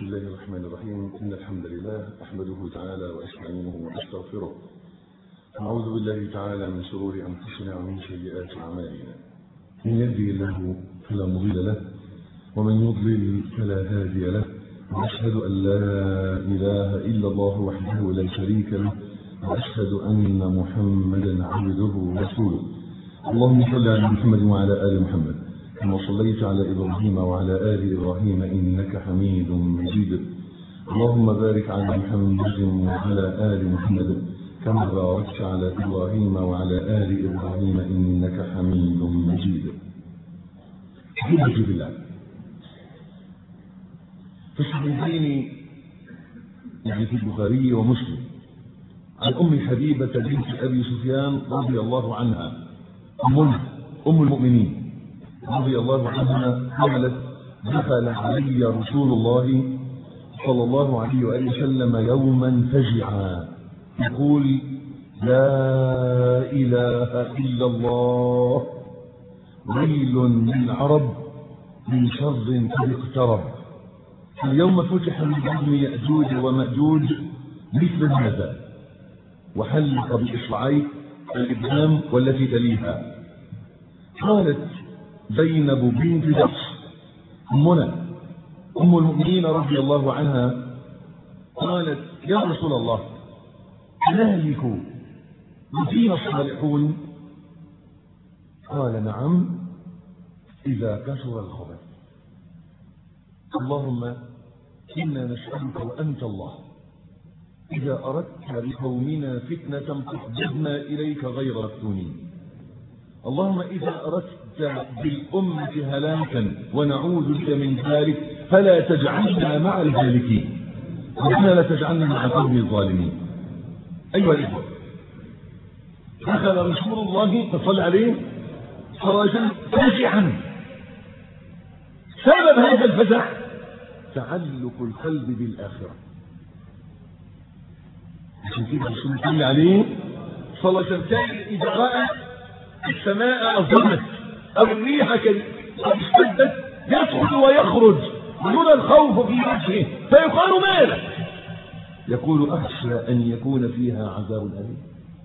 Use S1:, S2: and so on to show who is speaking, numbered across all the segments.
S1: بسم الله الرحمن الرحيم إن الحمد لله أحمده تعالى وأستعينه وأستغفره أعوذ بالله تعالى من شرور أنفسنا ومن سيئات أعمالنا من يهدي الله فلا مضل له ومن يضلل فلا هادي له وأشهد أن لا إله إلا الله وحده لا شريك له وأشهد أن محمدا عبده ورسوله اللهم صل على محمد وعلى آل محمد كما صليت على إبراهيم وعلى آل إبراهيم إنك حميد مجيد اللهم بارك على محمد وعلى آل محمد كما باركت على إبراهيم وعلى آل إبراهيم إنك حميد مجيد أحبتي بالله في الصحيحين يعني في البخاري ومسلم عن أم حبيبة بنت أبي سفيان رضي الله عنها أمنا أم المؤمنين رضي الله عنها قالت دخل علي رسول الله صلى الله عليه وآله وسلم يوما فجعا يقول لا إله إلا الله ويل للعرب من شر قد اقترب اليوم فتح من بطن يأجوج ومأجوج مثل هذا وحلق بإصبعيه الإبهام والتي تليها قالت زينب بنت جحش أمنا أم المؤمنين رضي الله عنها قالت يا رسول الله نهلك وفينا الصالحون قال نعم إذا كثر الخبث اللهم إنا نسألك وأنت الله إذا أردت لقومنا فتنة فاحببنا إليك غير مفتونين اللهم إذا أردت بالأمة هلاكا ونعوذ بك من ذلك فلا تجعلنا مع الهالكين ربنا لا تجعلنا مع القوم الظالمين أيها الإخوة دخل رسول الله صلى عليه خرجا فزعا سبب هذا الفزع تعلق القلب بالآخرة عشان كده الرسول صلى عليه صلى الله عليه وسلم إذا رأى السماء أظلمت أو الريح قد اشتدت يدخل ويخرج دون الخوف في وجهه فيقال مالك يقول أخشى أن يكون فيها عذاب أليم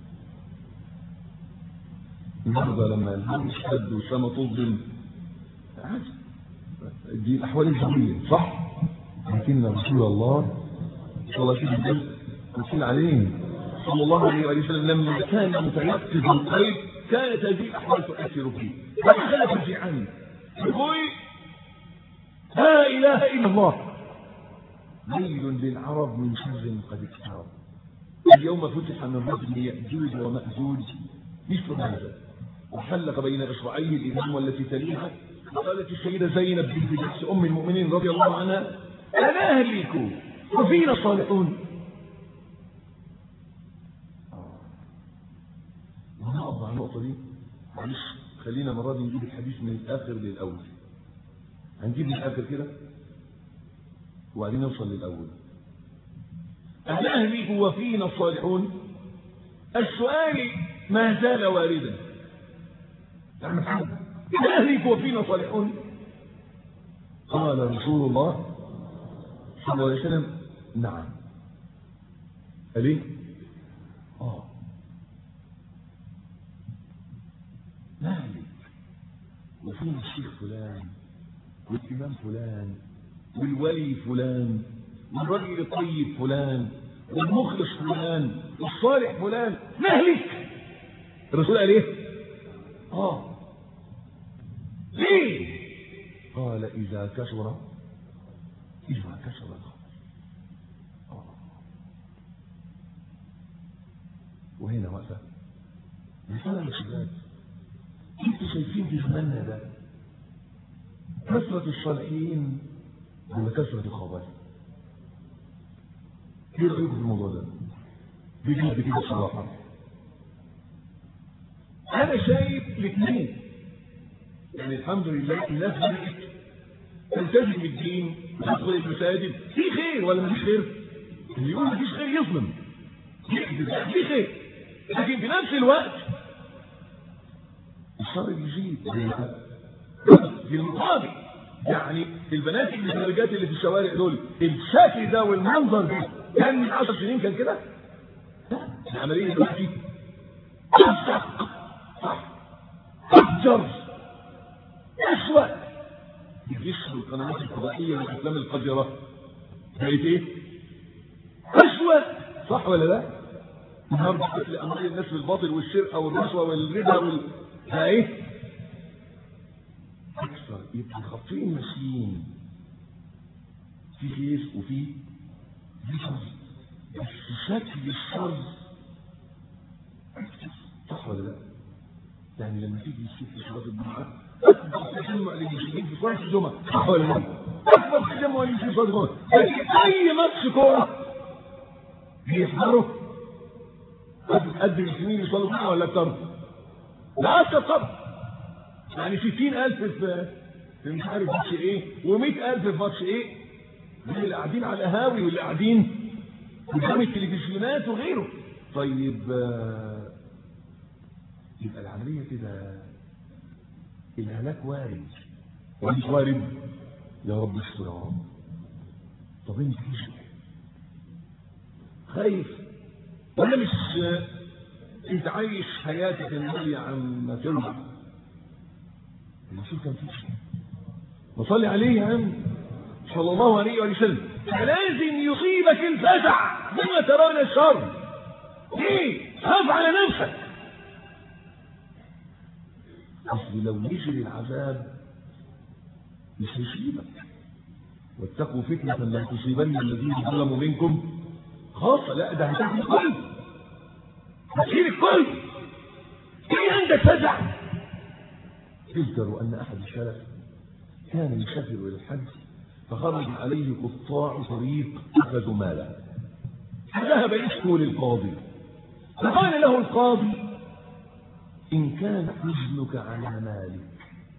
S1: النهارده لما الهواء يشتد والسماء تظلم دي الأحوال الجوية صح؟ لكن رسول الله صلى الله عليه وسلم يقول عليه صلى الله عليه وسلم لما كان متيقظ القلب كانت هذه الأحوال تؤثر فيه فدخل فزعا يقول لا إله إلا الله ويل للعرب من شر قد اقترب اليوم فتح من رجل يأجوج ومأجوج مثل هذا وحلق بين إصبعيه الإمام والتي تليها قالت السيدة زينب بنت جحش أم المؤمنين رضي الله عنها أنا أهلك وفينا الصالحون ونقف على النقطة دي معلش خلينا المرة دي نجيب الحديث من الآخر للأول هنجيب من الآخر كده وبعدين نوصل للأول أهل أهلي وفينا الصالحون السؤال ما زال واردا يا محمد أهلك وفينا صالحون قال رسول الله صلى الله عليه وسلم نعم قال ايه اه مالك وفينا الشيخ فلان والإمام فلان والولي فلان والرجل الطيب فلان والمخلص فلان والصالح فلان مهلك الرسول قال ايه اه ليه قال اذا كثر اذا كثر الخبر آه. وهنا وقفه مثلا يا شباب انتوا شايفين في زماننا ده كثرة الصالحين ولا كثرة الخبائث ايه رأيكم في الموضوع ده بجد كده بصراحة انا شايف الاثنين يعني الحمد لله الناس بدأت تلتزم الدين وتدخل المساجد في خير ولا مفيش خير اللي يقول مفيش خير يظلم في خير لكن في نفس الوقت الشر بيزيد في المقابل يعني البنات اللي الخارجات اللي في الشوارع دول الشكل ده والمنظر ده كان من 10 سنين كان كده لا العمليه دلوقتي أصدق صح أفجر أسوأ الجسم القنوات الفضائية والأفلام القذرة بقت إيه؟ أسوأ صح ولا لا؟ النهارده قتل أموال الناس بالباطل والسرقة والرشوة والربا وال إيه؟ أكثر يبقى خطين ماشيين في خير وفي في شر بس شكل الشر صح ولا لا؟ يعني لما تيجي تشوف في صلاه الجمعه اكبر تجمع للمسلمين في صلاه الجمعه صح ولا لا؟ اكبر تجمع للمسلمين في صلاه الجمعه لكن اي ماتش كوره بيحضروا قد المسلمين يصلوا الجمعه ولا اكتر؟ لا اكتر طبعا يعني 60000 في في مش عارف ماتش ايه و100000 في ماتش ايه اللي قاعدين على القهاوي واللي قاعدين قدام التلفزيونات وغيره طيب آه يبقى العملية كده الهلاك وارد ومش وارد يا رب استر يا رب طب انت ايش خايف ولا مش انت عايش حياتك النبي عم ترجع الرسول كان فيش وصلي عليه يا عم صلى الله عليه وسلم فلازم يصيبك الفزع بما ترون الشر ليه خاف على نفسك اصل لو نزل العذاب مش هيصيبك واتقوا فتنة لا تصيبن الذين ظلموا منكم خاصة لا ده هتاخد الكل هتشيل الكل في عندك فزع تذكر أن أحد السلف كان يسافر إلى الحج فخرج عليه قطاع طريق أخذوا ماله فذهب يشكو للقاضي فقال له القاضي إن كان حزنك على مالك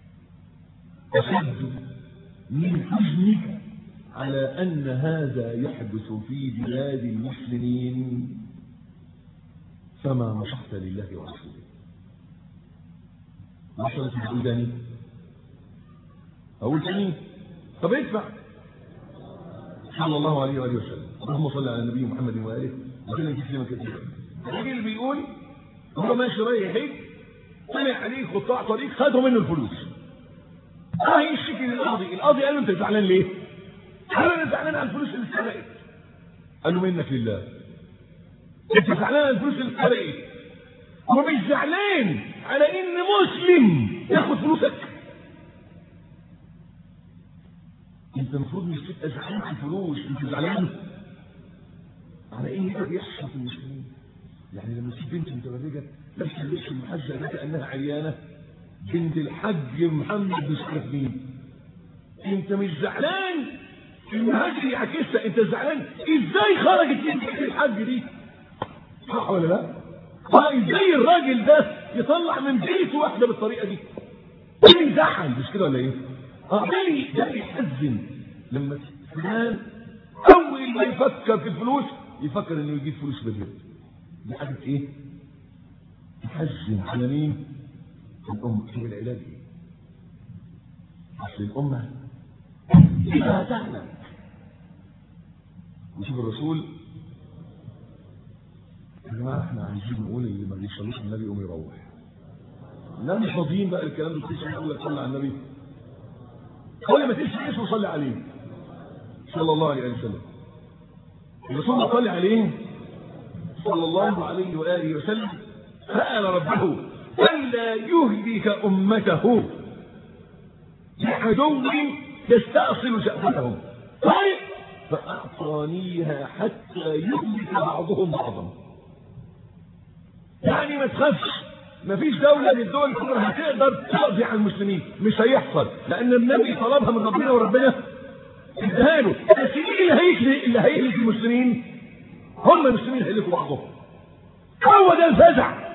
S1: أشد من حزنك على أن هذا يحدث في بلاد المسلمين فما نصحت لله ورسوله وصلت تقول تاني أقول تاني طب ادفع صلى الله عليه وآله وسلم اللهم صل على النبي محمد وآله وسلم تسليما كثيرا الراجل بيقول هو ماشي رايح يحج طلع عليه قطاع طريق خدوا منه الفلوس اه يشتكي للقاضي القاضي قال له انت زعلان ليه؟ قال له انا زعلان على الفلوس اللي اتسرقت قال له منك لله انت زعلان على الفلوس اللي اتسرقت ومش زعلان على ان مسلم ياخد فلوسك انت المفروض مش تبقى زعلان على الفلوس انت زعلان على ايه ده بيحصل في المسلمين يعني لما تشوف بنت متبرجه لابسه اللبس المحزق ده كانها عيانه بنت الحج محمد مش عارف مين انت مش زعلان المهاجر يعكسها انت زعلان ازاي خرجت بنت الحج دي صح ولا لا؟ اه ازاي الراجل ده يطلع من بيته واحده بالطريقه دي؟ ده يزعل مش كده ولا ايه؟ اه ده ده يحزن لما فلان اول ما يفكر في الفلوس يفكر انه يجيب فلوس بدل دي حاجه ايه؟ تحزن على مين؟ الأمة شوف العلاج ايه؟ أصل الأمة إذا تعلم وشوف الرسول يا جماعة احنا عايزين نقول اللي ما بيصليش النبي يقوم يروح لا مش فاضيين بقى الكلام ده تسمع يقول لك صلي على النبي كل ما تسمع اسمه صلي عليه صلى الله عليه وسلم الرسول صلى عليه صلى الله عليه وآله وسلم سأل ربه ألا يهلك أمته بعدو يستأصل شأفتهم طيب فأعطانيها حتى يهلك بعضهم بعضا يعني ما تخافش ما فيش دولة من الدول كلها هتقدر تقضي على المسلمين مش هيحصل لأن النبي طلبها من ربنا وربنا اداها له بس مين اللي هيهلك اللي هيهلك المسلمين؟ هم المسلمين هيهلكوا بعضهم هو ده الفزع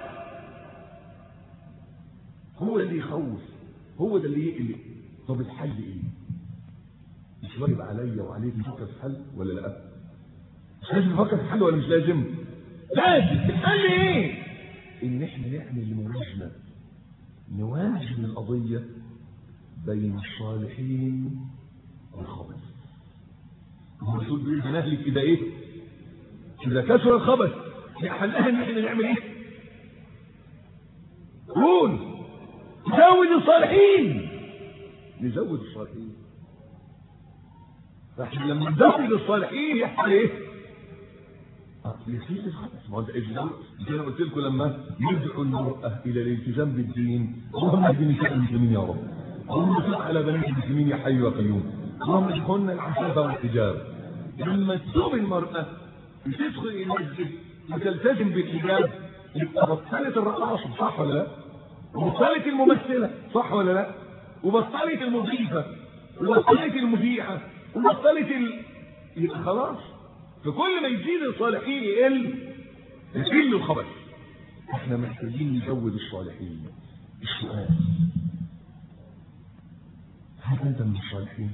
S1: هو اللي يخوف هو ده اللي يقلق طب الحل ايه مش واجب عليا وعليك نفكر في حل ولا لا مش لازم نفكر في حل ولا مش لازم لازم الحل ايه ان احنا نعمل موازنه نوازن القضيه بين الصالحين والخبث الرسول بيقول بنهلك إذا إيه؟ إذا كثر الخبث حلها إن إحنا نعمل إيه؟ قول نزود الصالحين نزود الصالحين فاحنا لما نزود الصالحين يحصل ايه؟ يزيد الخبث ما هو زي ما قلت لكم لما يدعو المرأة إلى الالتزام بالدين اللهم اهد نساء المسلمين يا رب اللهم صل على بنات المسلمين يا حي يا قيوم اللهم ادخلنا العفاف والحجاب لما تتوب المرأة وتدخل المسجد وتلتزم بالحجاب يبقى بطلت الرقاصة صح ولا لا؟ وبطلت الممثلة صح ولا لا؟ وبطلت المضيفة وبطلت المذيعة وبطلت ال... يبقى خلاص فكل ما يزيد الصالحين يقل يقل الخبث احنا محتاجين نزود الصالحين السؤال هل انت من الصالحين؟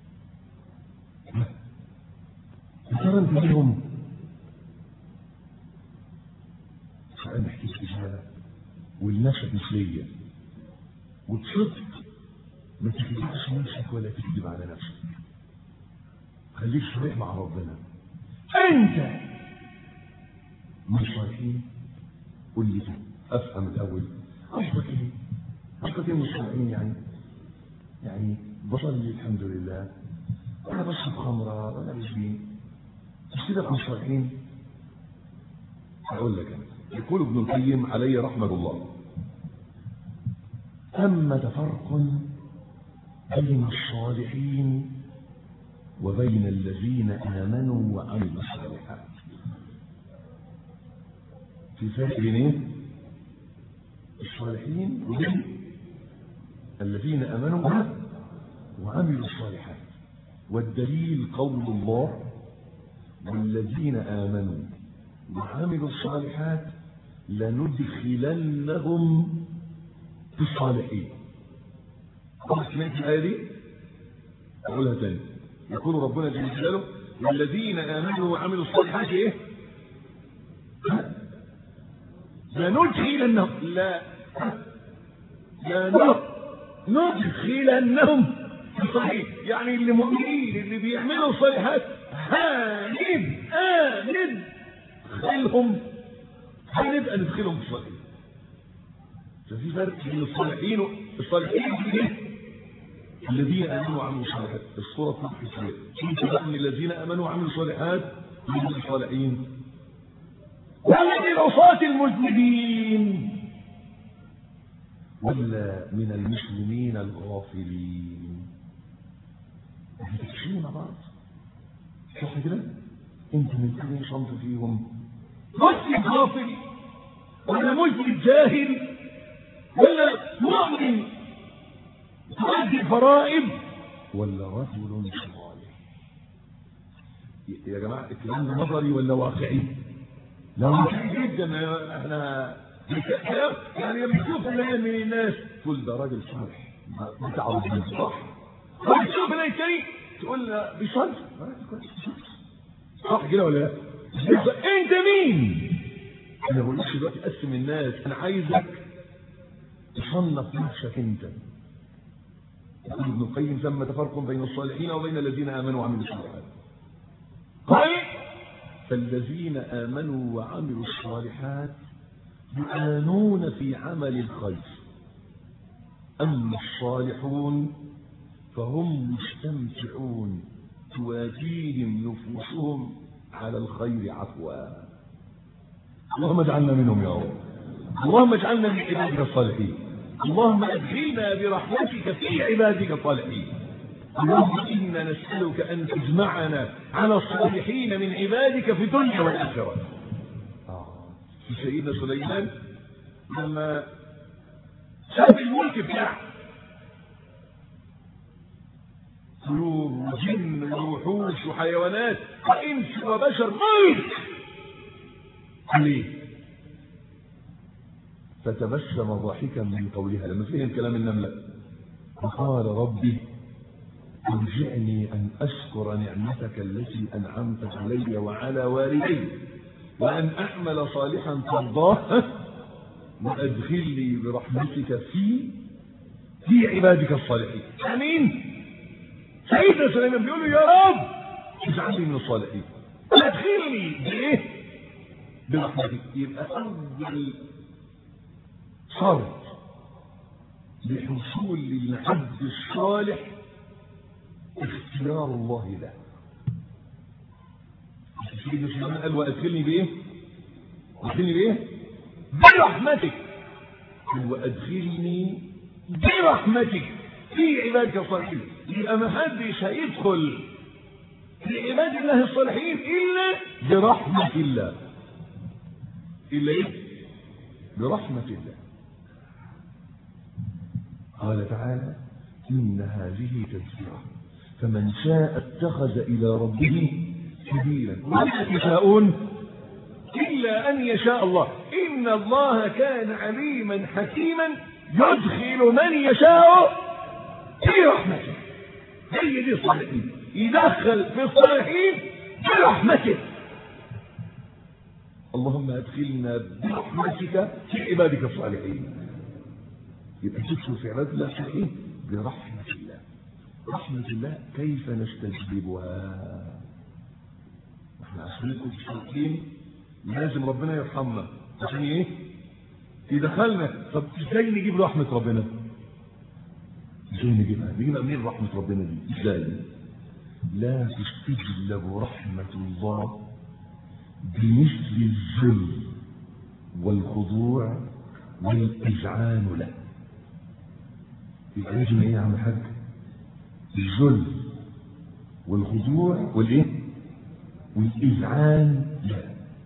S1: يا ترى انت منهم؟ سؤال محتاج اجابه ولنفسك مثليه وبصدق ما تكذبش نفسك ولا تكذب على نفسك خليك صريح مع ربنا انت من الصالحين قول لي كده افهم الاول قصدك ايه قصدك ايه من الصالحين يعني يعني بصلي الحمد لله ولا بشرب خمره ولا بشبيه مش كده من الصالحين اقول لك انا يقول ابن القيم عليه رحمه الله ثمة فرق بين الصالحين وبين الذين آمنوا وعملوا الصالحات في فرق بين ايه؟ الصالحين وبين الذين آمنوا وعملوا الصالحات والدليل قول الله والذين آمنوا وعملوا الصالحات لندخلنهم في الصالحين خلاص سمعت الآية دي؟ أقولها تاني يقول ربنا جل جلاله والذين آمنوا وعملوا الصالحات إيه؟ لندخلنهم لا لا ندخلنهم في الصحيح يعني اللي مؤمنين اللي بيعملوا الصالحات هاند آمن ندخلهم هنبقى ندخلهم في الصالحين ففي فرق بين الصالحين الصالحين الذين امنوا وعملوا الصالحات الصوره تنحي كيف ان الذين امنوا وعملوا الصالحات من الصالحين ومن العصاة المذنبين ولا من المسلمين الغافلين بتكشفين مع بعض صح كده انت من كل صنف فيهم مسلم غافل ولا مسلم جاهل ولا مؤمن تؤدي الفرائض ولا رجل صالح يا جماعه الكلام ده نظري ولا واقعي؟ لا واقعي جدا احنا يعني لما تشوف من الناس تقول ده راجل صالح بتاع ربنا صح تشوف الاقي التاني تقول بيصلي صح كده ولا لا؟ انت مين؟ انا ما بقولكش دلوقتي قسم الناس انا عايزك تصنف نفسك انت يقول ابن القيم ثم تفرق بين الصالحين وبين الذين امنوا وعملوا الصالحات قال فالذين امنوا وعملوا الصالحات يعانون في عمل الخير اما الصالحون فهم مستمتعون توافيهم نفوسهم على الخير عفوا اللهم اجعلنا منهم يا رب اللهم اجعلنا من عبادك الصالحين اللهم ادخلنا برحمتك في عبادك الصالحين اللهم انا نسالك ان تجمعنا على الصالحين من عبادك في الدنيا والاخره في سيدنا سليمان لما ساب الملك بتاعه طيور وجن ووحوش وحيوانات وانس وبشر ملك عليه فتبسم ضاحكا من قولها لما فهم كلام النملة فقال ربي ارجعني أن أشكر نعمتك التي أنعمت علي وعلى والدي وأن أعمل صالحا ترضاه وأدخلني برحمتك في في عبادك الصالحين آمين سيدنا سليمان بيقول له يا رب اجعلني من الصالحين ادخلني بايه برحمتك يبقى اول شرط لحصول العبد الصالح اختيار الله له سيدنا سليمان قال وادخلني بايه ادخلني بايه برحمتك وادخلني برحمتك في عبادك الصالحين يبقى ما حدش هيدخل في عباد الله الصالحين الا برحمه الله الا ايه برحمه الله قال تعالى ان هذه تذكره فمن شاء اتخذ الى ربه سبيلا وما تشاءون الا ان يشاء الله ان الله كان عليما حكيما يدخل من يشاء في رحمته هي دي الصالحين يدخل في الصالحين برحمته اللهم ادخلنا برحمتك في عبادك الصالحين يبقى تدخل في عباد الله الصالحين برحمة الله رحمة الله كيف نستجلبها احنا عشان نكون صالحين لازم ربنا يرحمنا عشان ايه يدخلنا طب ازاي نجيب رحمة ربنا ازاي نجيبها نجيبها منين رحمة ربنا دي ازاي لا تستجلب رحمة الله بمثل الذل والخضوع والإذعان له يبقى لازم ايه يا عم الحاج الذل والخضوع والايه والإذعان له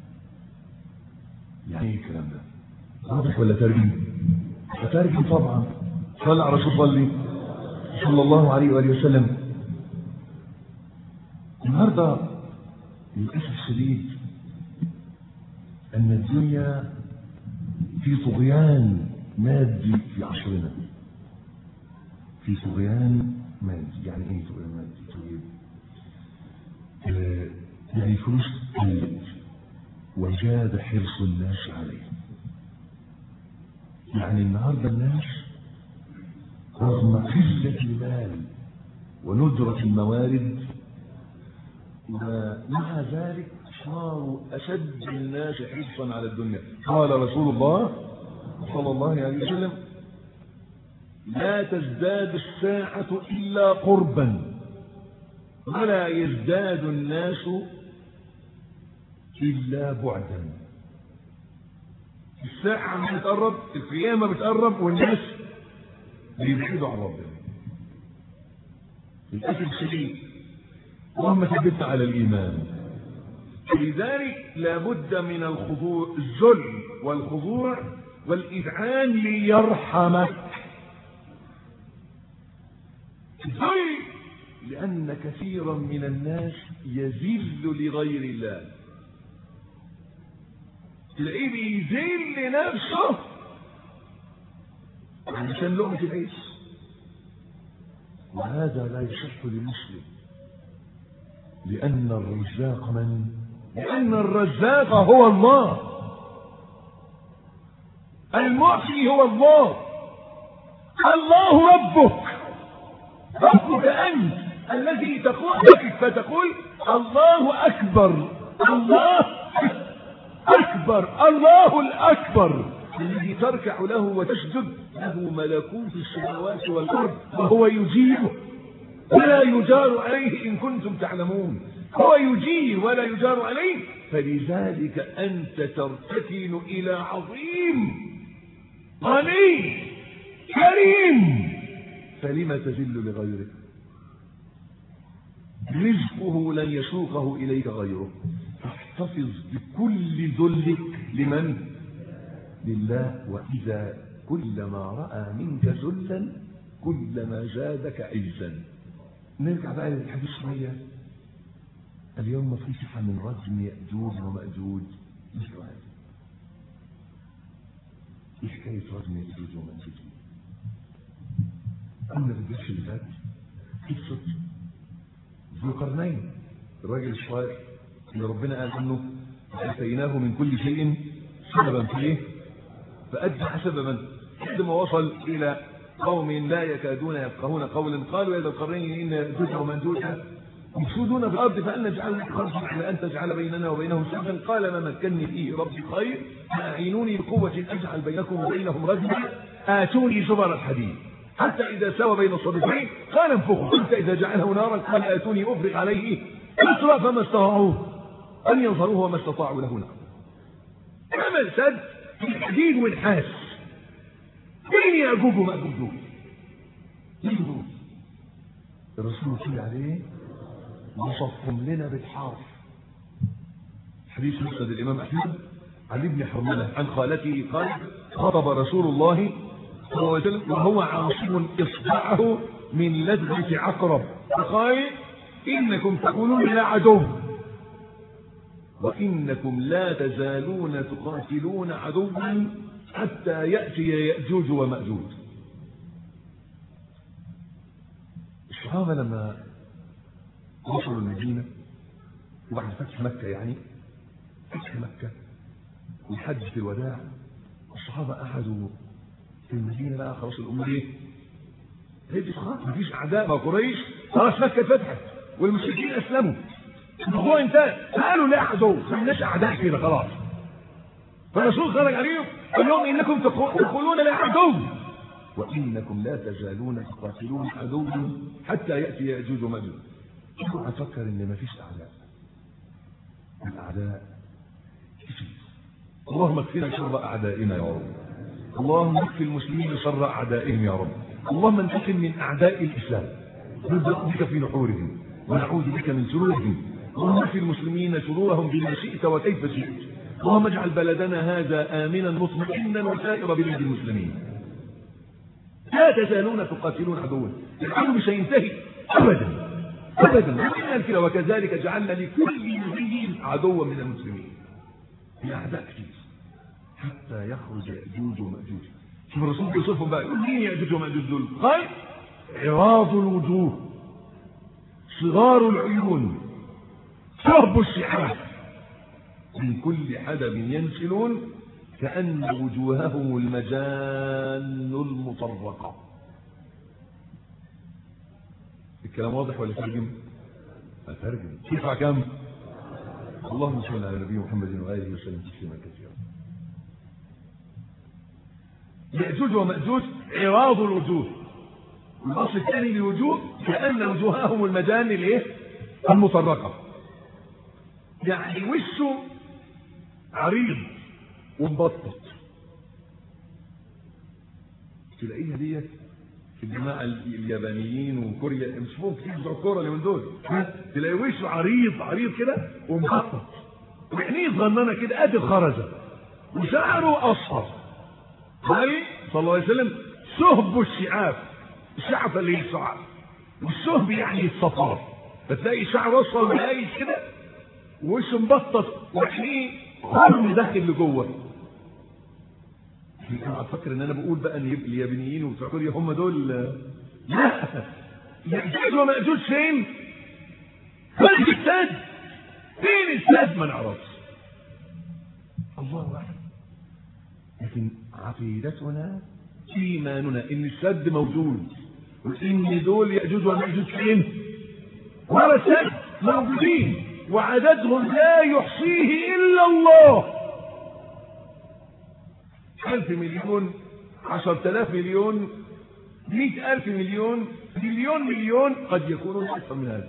S1: يعني ايه الكلام ده واضح ولا ترجم ترجم طبعا صلى على رسول الله صلى الله عليه وآله وسلم النهارده للأسف الشديد أن الدنيا في طغيان مادي في عصرنا في طغيان مادي يعني ايه طغيان مادي طيب آه يعني الفلوس قلت وجاد حرص الناس عليه يعني النهارده الناس رغم قلة المال وندرة الموارد ومع ذلك صاروا أشد الناس حرصا على الدنيا قال رسول الله صلى الله عليه وسلم لا تزداد الساعة إلا قربا ولا يزداد الناس إلا بعدا الساعة عم بتقرب القيامة بتقرب والناس بيبعدوا عن ربنا للأسف الشديد اللهم ثبتنا على الإيمان لذلك لابد من الخضوع الذل والخضوع والإذعان ليرحمك الذل لأن كثيرا من الناس يذل لغير الله تلاقيه بيذل نفسه علشان لقمة العيش وهذا لا يصح للمسلم لأن الرزاق من؟ لأن الرزاق هو الله المعطي هو الله الله ربك ربك أنت الذي تقول فتقول الله أكبر الله أكبر الله الأكبر الذي تركع له وتسجد له ملكوت السماوات والأرض وهو يجيب ولا يجار عليه إن كنتم تعلمون هو يجير ولا يجار عليه فلذلك أنت ترتكن إلى عظيم غني كريم فلم تذل لغيره رزقه لن يسوقه إليك غيره فاحتفظ بكل ذلك لمن لله وإذا كلما رأى منك ذلا كلما زادك عزا نرجع بقى للحديث شوية اليوم فتح من رجم يأجوج ومأجوج مثل هذا ايه حكاية رجم يأجوج ومأجوج قلنا في الدرس اللي فات قصة ذو القرنين الراجل الصالح اللي ربنا قال عنه اتيناه من كل شيء سببا فيه فأدى سببا لحد ما وصل إلى
S2: قوم لا يكادون يفقهون قولا قالوا يا ذا القرنين إن يأجوج ومأجوج يفسدون في الأرض فأن نجعل لك خرجا على أن تجعل بيننا وبينهم سدا قال ما مكني فيه ربي خير فأعينوني بقوة أجعل بينكم وبينهم رجلا آتوني زبر الحديد حتى إذا سوى بين الصدفين قال انفخوا حتى إذا جعله نارا قال آتوني أفرغ عليه أسرى فما استطاعوه أن ينظروه وما استطاعوا له نار عمل سد في الحديد والحاس مين يعجوج ومأجوج دول؟ مين دول؟ الرسول صلى عليه وصفهم لنا بالحرف حديث مسند الإمام أحمد عن ابن حرملة عن خالته قال خطب رسول الله صلى الله عليه وسلم وهو عاصم إصبعه من لدغة عقرب فقال إنكم تقولون لا عدو وإنكم لا تزالون تقاتلون عدوا حتى يأتي يأجوج ومأجوج الصحابة لما وصلوا المدينة وبعد فتح مكة يعني فتح مكة والحج في الوداع الصحابة قعدوا في المدينة بقى خلاص الأمور ايه؟ هدي خلاص مفيش أعداء ما قريش خلاص مكة فتحت والمشركين أسلموا الموضوع انتهى قالوا لا عدو ما لناش أعداء كده خلاص فالرسول خرج عليهم قال لهم إنكم تقولون لا عدو وإنكم لا تزالون تقاتلون عدو حتى يأتي يأجوج ومأجوج اوعى تفكر ان مفيش اعداء الاعداء كتير اللهم اكفنا شر اعدائنا يا رب اللهم اكفي المسلمين شر اعدائهم يا رب اللهم انتقم من اعداء الاسلام نبدا بك في نحورهم ونعوذ بك من شرورهم اللهم اكفي المسلمين شرورهم بما شئت وكيف شئت اللهم اجعل بلدنا هذا امنا مطمئنا وسائر بلاد المسلمين لا تزالون تقاتلون عدوا العدو مش هينتهي ابدا ابدا قال كده وكذلك جعلنا لكل نبي عدوا من المسلمين في اعداء كتير حتى يخرج ياجوج وماجوج شوف الرسول بيوصفهم بقى يقول مين ياجوج وماجوج دول قال عراض الوجوه صغار العيون شرب الشعاب من كل حدب ينسلون كأن وجوههم المجان المطرقة الكلام واضح ولا ترجم أترجم تدفع كم اللهم صل على نبي محمد وآله وسلم تسليما كثيرا يأجوج ومأجوج عراض الوجوه الأصل الثاني للوجوه كأن وجوههم المجان الايه المطرقة يعني وشه عريض ومبطط تلاقيها ديت في الجماعة اليابانيين وكوريا مش ممكن كتير بتوع الكورة اللي من دول تلاقي وشه عريض عريض كده ومبطط وعينيه صغننة كده قد الخرزة وشعره أصفر علي صلى الله عليه وسلم سهب الشعاب الشعب اللي هي الشعر والسهب يعني الصفار فتلاقي شعره أصفر ولاقي كده وشه مبطط وعينيه خرم داخل لجوه انا افكر ان انا بقول بقى ان اليابانيين وبتوع كوريا هم دول لا يأجوج ومأجوج فين؟ خارج السد فين السد ما نعرفش الله اعلم لكن عقيدتنا ايماننا ان السد موجود وان دول يأجوج ومأجوج فين؟ ورا السد موجودين وعددهم لا يحصيه الا الله ألف مليون عشرة آلاف مليون مئة ألف مليون مليون مليون قد يكونون أكثر من هذا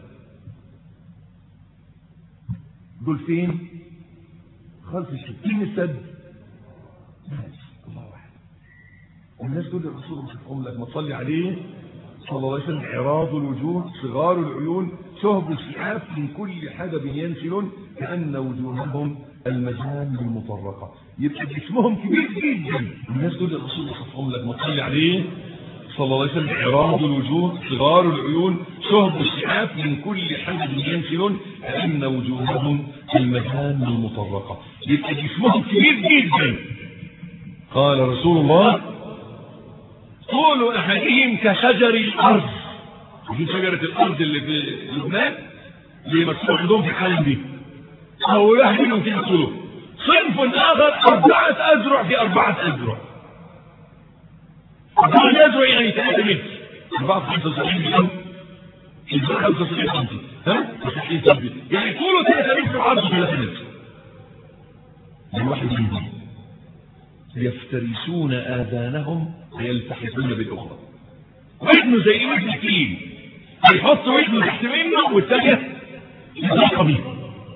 S2: دول فين خلف الستين السد الله واحد والناس دول الرسول وصفهم لك ما تصلي عليه صلى الله عليه وسلم عراض الوجوه صغار العيون شهب الشعاب من كل حدب ينسلون كأن وجوههم المجان المطرقة يبقى جسمهم كبير جدا الناس دول الرسول وصفهم لك ما تصلي عليه صلى الله عليه وسلم عراض الوجوه صغار العيون شهب الشعاب من كل حدب ينسلون كأن وجوههم المجان المطرقة يبقى جسمهم كبير جدا قال رسول الله طول أحدهم كشجر الأرض دي شجرة الأرض اللي في لبنان اللي مكتوب عندهم في الحالم دي أو واحد منهم في الطول صنف آخر أربعة أذرع في أربعة أذرع الدول يزرع يعني 3 متر البعض 75 متر البعض 75 سم ها 90 سم يعني طوله 3 متر وعرضه 3 متر الواحد منهم يفترسون آذانهم ويلتحفون بالأخرى ودنه زي ودن الفيل هيحط ودنه تحت منه والثانية يضحى بيه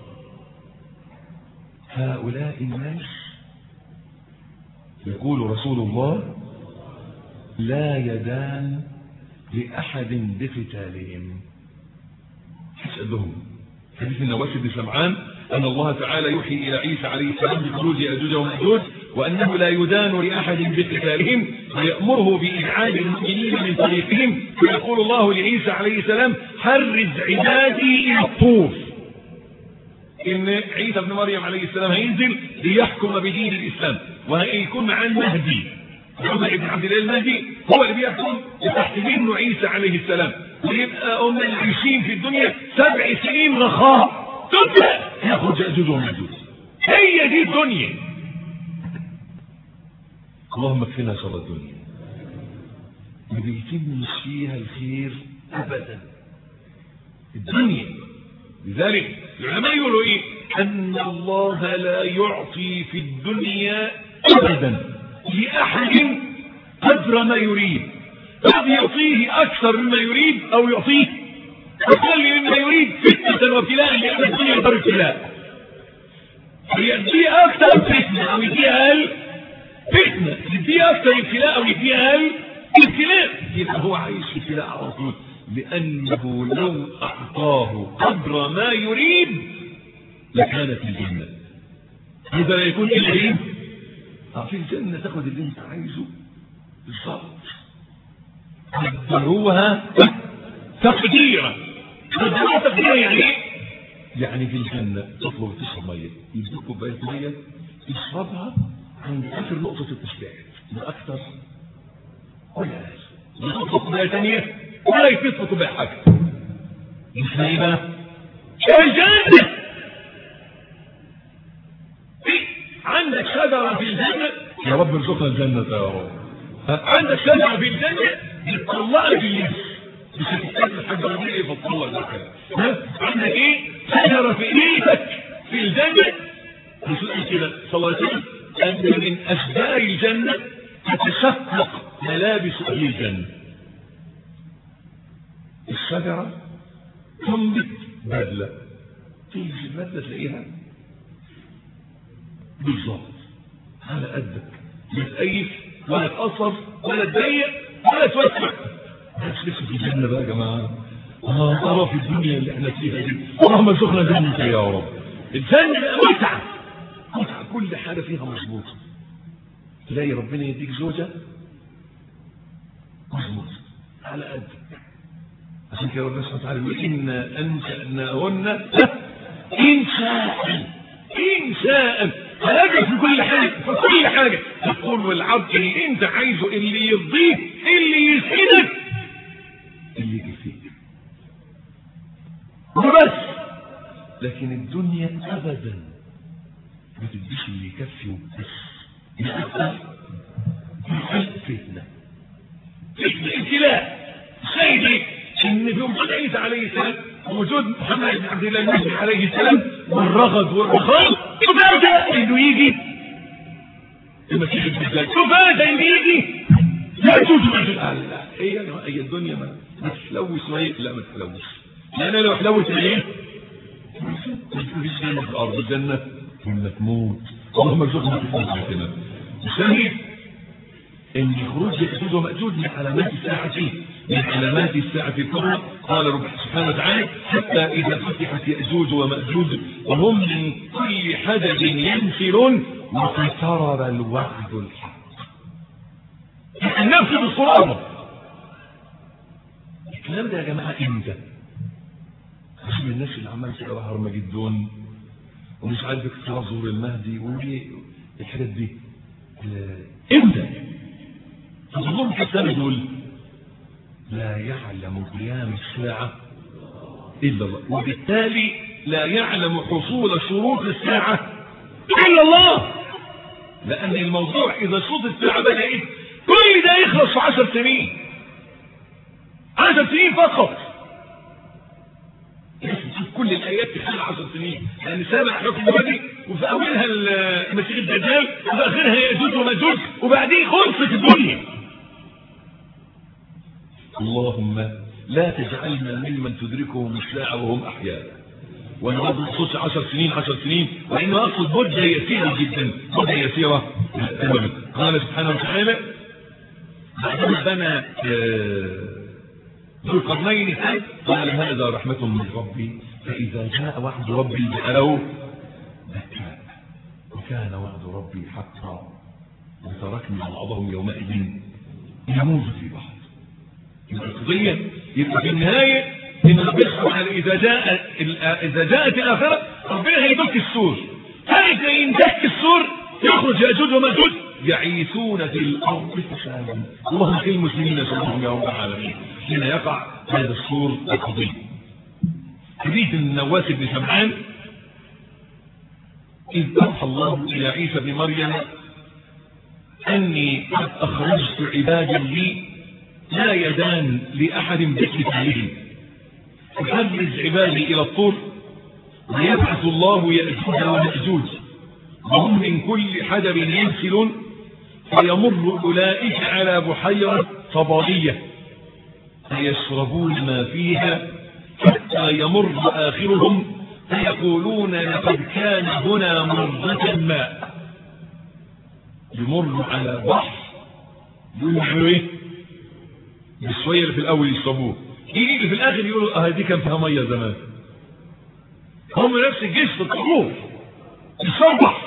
S2: هؤلاء الناس يقول رسول الله لا يدان لأحد بقتالهم اسألهم حديث النواس بن سمعان أن الله تعالى يوحي إلى عيسى عليه السلام بخروج يأجوج ومأجوج وأنه لا يدان لأحد بقتالهم ويأمره بإبعاد المؤمنين من طريقهم فيقول الله لعيسى عليه السلام حرز عبادي إلى الطور إن عيسى بن مريم عليه السلام هينزل ليحكم بدين الإسلام وهيكون معاه المهدي محمد بن عبد الله المهدي هو اللي بيحكم تحت منه عيسى عليه السلام ويبقى هم اللي عايشين في الدنيا سبع سنين رخاء تبدأ ياخد يأجوج ومأجوج هي دي الدنيا اللهم اكفنا شر الدنيا ما بيتمش فيها الخير ابدا الدنيا لذلك العلماء يقولوا ايه ان الله لا يعطي في الدنيا ابدا لاحد قدر ما يريد قد يعطيه اكثر مما يريد او يعطيه اقل مما يريد فتنه وابتلاء لان الدنيا دار ابتلاء يديه اكثر فتنه او يديه اقل فتنه يديه اكثر ابتلاء او يديه اقل ابتلاء يبقى هو عايش في ابتلاء على طول لانه لو اعطاه قدر ما يريد لكانت الجنه هذا لا يكون الا ايه في الجنه تاخد اللي انت عايزه بالظبط قدروها تقديرا قدروها تقديرا يعني ايه يعني في الجنة تطلب تشرب مية يديك كوباية مية تشربها عند آخر نقطة التشبيع لا أكثر ولا أقل يطلب كوباية ثانية ولا يفيد كوباية حاجة مش ايه بقى؟ الجنة عندك شجرة في الجنة يا رب ارزقنا الجنة يا رب عندك شجرة في الجنة بتطلعك اللبس مش هتستنى حاجة ربيعي فتطلع لك عندك ايه شجرة في ايدك في الجنة رسول كده صلى الله عليه وسلم ان من اشجار الجنة تتشقق ملابس اهل الجنة الشجرة تنبت بدلة تيجي في البدلة تلاقيها بالظبط على قدك لا تقيف ولا تقصر ولا تضيق ولا توسع بس لسه في الجنة بقى يا جماعة اه ترى في الدنيا اللي احنا فيها دي اللهم ارزقنا جنة يا رب الجنة متعة متعة كل حاجة فيها مظبوطة تلاقي ربنا يديك زوجة مظبوطة على قدك عشان كده ربنا سبحانه وتعالى يقول إنا أنشأناهن إنشاء إنشاء هلاقي في كل حاجة في كل حاجة تقول والعبد اللي انت عايزه اللي يرضيك اللي يسعدك اللي يجي فيك وبس لكن الدنيا ابدا ما تديش اللي يكفي وبس يبقى فتنة فتنة ابتلاء سيدي ان في وجود عيسى عليه السلام وجود محمد بن عبد الله المسيح عليه السلام والرغد والرخاء تفاجأ انه يجي المسيح الدجال تفاجأ انه يجي يأجوج ويأجوج لا هي هي الدنيا ما ما تحلوش ما لا ما تحلوش لأن لو حلوت ايه؟ مفيش جنة في الأرض الجنة لما تموت اللهم ارزقنا في حياتنا الثاني ان خروج يأجوج ومأجوج من علامات الساعة من علامات الساعة الكبرى قال رب سبحانه وتعالى حتى إذا فتحت يأجوج ومأجوج وهم من كل حدب ينفرون واقترب الوعد الحق النفس بالصرامة الكلام ده يا جماعة امتى؟ عشان الناس اللي عمال تقرا هرمجدون ومش عاجبك تنظر المهدي وليه الحاجات دي امتى؟ تظلم كالسنة دول لا يعلم قيام الساعة إلا الله وبالتالي لا يعلم حصول شروط الساعة إلا الله لأن الموضوع إذا شروط الساعة بدأت كل ده يخلص في 10 سنين 10 سنين فقط شوف كل الايات في خلال 10 سنين لان سابع حكم الوادي وفي اولها المسيح الدجال وفي اخرها ياجوج وماجوج وبعدين خلصت الدنيا اللهم لا تجعلنا ممن تدركهم الساعه وهم احياء وانا برضه بخصوص 10 سنين 10 سنين وانه اقصد مده يسيره جدا مده يسيره تماما قال سبحانه وتعالى بعدما بنى ذو القرنين قال هذا رحمة من ربي فإذا جاء وعد ربي جعله دكاء وكان وعد ربي حقا وتركنا بعضهم يومئذ يموت في بعض القضية يبقى في النهاية إن ربنا سبحانه إذا جاء إذا جاءت الآخرة ربنا هيدك السور هيك يندك السور يخرج يأجوج ومأجوج يعيثون في الأرض فسادا اللهم في المسلمين سبحانهم يا رب العالمين حين يقع هذا السور العظيم حديث النواس بن سمعان إذ أوحى الله إلى عيسى بن مريم أني قد أخرجت عبادا لي لا يدان لأحد بقتالهم أحرز عبادي إلى الطور ويبعث الله يأجوج ومأجوج وهم من كل حدب ينسلون فيمر أولئك على بحيرة صبارية فيشربون ما فيها حتى يمر آخرهم فيقولون لقد كان هنا مرة ماء يمر على بحر يقولوا ايه بالشوية اللي في الأول يشربوه يجي اللي في الآخر يقولوا اه دي كان فيها مية زمان هم نفس الجسم الطهور يصبح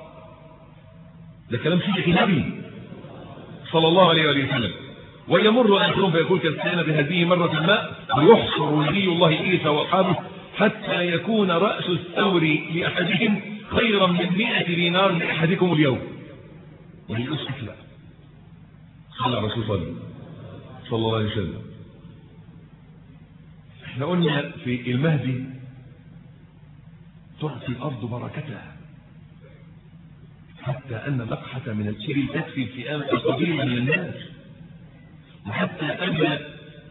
S2: ده كلام سيدي النبي صلى الله عليه وآله وسلم ويمر آخرهم فيقول كان بهذه مرة الماء ويحصر نبي الله عيسى وأصحابه حتى يكون رأس الثور لأحدهم خيرا من مئة دينار لأحدكم اليوم وللأسف لا صلى الرسول صلى صلى الله عليه وسلم احنا قلنا في المهدي تعطي الأرض بركتها حتى أن لقحة من الإبل تكفي الفئام القليل من الناس وحتى أن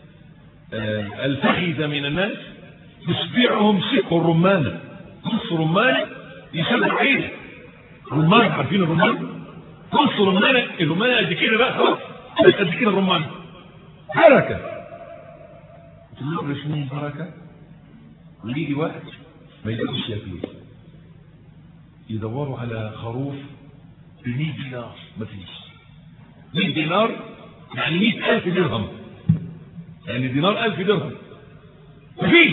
S2: الفخذ من الناس يشبعهم سق الرمان نص رمان يسمى عيد رمان عارفين الرمان نص رمان الرمان قد كده بقى خلاص قد كده الرمان بركة تقول له شنو البركة ويجي وقت ما يلاقوش ياكلوه يدوروا على خروف ب 100 دينار مفيش 100 دينار يعني 100000 درهم يعني دينار 1000 درهم مفيش